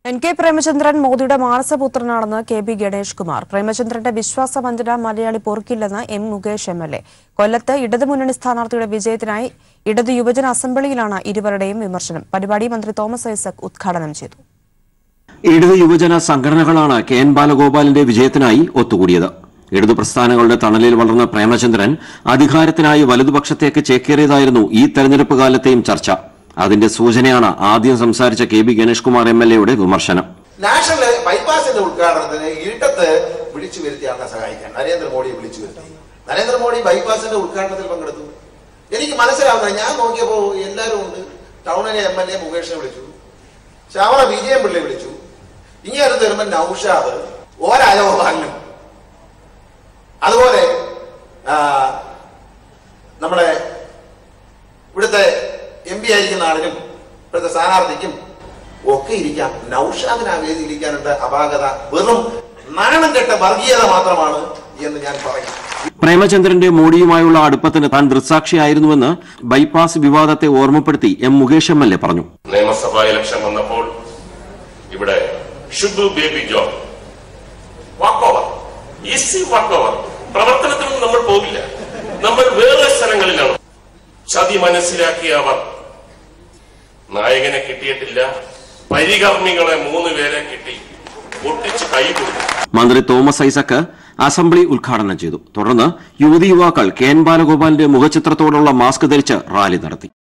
N K Premachandran മോദിയുടെ മാനസപുത്രനാണെന്ന് K B Ganesh Kumar പ്രേമചന്ദ്രന്റെ വിശ്വാസവഞ്ചന മലയാളി പൊറുക്കില്ലെന്ന് M Mukesh M L A കൊല്ലത്ത് ഇടതുമുന്നണി സ്ഥാനാർത്ഥിയുടെ വിജയത്തിനായി ഇടതു യുവജന അസംബ്ലിയിലാണ് ഇരുവരുടെയും വിമർശനം പരിപാടി മന്ത്രി തോമസ് ഐസക് ഉദ്ഘാടനം ചെയ്തു ഇടത് യുവജന സംഘടനകളാണ് കെ എൻ ബാലഗോപാലിന്റെ വിജയത്തിനായി ഒത്തുകൂടിയത് ഇടതു പ്രസ്ഥാനങ്ങളുടെ തണലിൽ വളർന്ന പ്രേമചന്ദ്രൻ അധികാരത്തിനായി വലതുപക്ഷത്തേക്ക് ചേക്കേറിയതായിരുന്നു ഈ തെരഞ്ഞെടുപ്പ് കാലത്തെയും ചർച്ച അതിന്റെ സൂചനയാണ് ആദ്യം സംസാരിച്ച K B Ganesh Kumar M L എയുടെ വിമർശനം നാഷണൽ ബൈപ്പാസിന്റെ ഉദ്ഘാടനത്തിന് ഇരുട്ടത്ത് വിളിച്ചു വരുത്തിയാണ് സഹായിക്കാൻ നരേന്ദ്രമോദിയെ വിളിച്ചു വരുത്തി നരേന്ദ്രമോദി ബൈപ്പാസിന്റെ ഉദ്ഘാടനത്തിൽ പങ്കെടുത്തു എനിക്ക് മനസ്സിലാവുന്നത് ഞാൻ നോക്കിയപ്പോ എല്ലാവരും ഉണ്ട് ടൗണിലെ എം എൽ എ മുകേഷിനെ വിളിച്ചു ശ്യാമള വിജയം പിള്ളയെ വിളിച്ചു ഇങ്ങനെ വരുമ്പോൾ നൌഷാദ് ഓരായോഹാനും അതുപോലെ ആ, നമ്മുടെ ഇവിടുത്തെ എം പി ആയിരിക്കുന്ന ആളിനും ഇവിടുത്തെ സ്ഥാനാർത്ഥിക്കും ഒക്കെ ഇരിക്കാം നൌഷാദിന് ആ വേദിയിൽ ഇരിക്കാനുള്ള അപാകത വെറും നാണം കെട്ട വർഗീയത മാത്രമാണ് എന്ന് ഞാൻ പറയാം പ്രേമചന്ദ്രന്റെ മോഡിയുമായുള്ള അടുപ്പത്തിന് താൻ ദൃക്സാക്ഷിയായിരുന്നുവെന്ന് ബൈപ്പാസ് വിവാദത്തെ ഓർമ്മപ്പെടുത്തി M Mukesh M L A പറഞ്ഞു നിയമസഭാ ഇലക്ഷൻ വന്നപ്പോൾ ഇവിടെ Shibu Baby John walkover easy walkover പ്രവർത്തനത്തിനൊന്നും നമ്മൾ പോകില്ല നമ്മൾ വേറെ സ്ഥലങ്ങളിലാണ് ചതി മനസ്സിലാക്കിയ അവർ നായകനെ കിട്ടിയിട്ടില്ല പരികർമ്മികളെ മൂന്ന് പേരെ കിട്ടി ഒട്ടിച്ച് കൈ കൊടുത്തു മന്ത്രി തോമസ് ഐസക്ക് അസംബ്ലി ഉദ്ഘാടനം ചെയ്തു തുടർന്ന് യുവതി യുവാക്കൾ കെ എൻ ബാലഗോപാലിന്റെ മുഖചിത്രത്തോടുള്ള മാസ്ക് ധരിച്ച് റാലി നടത്തി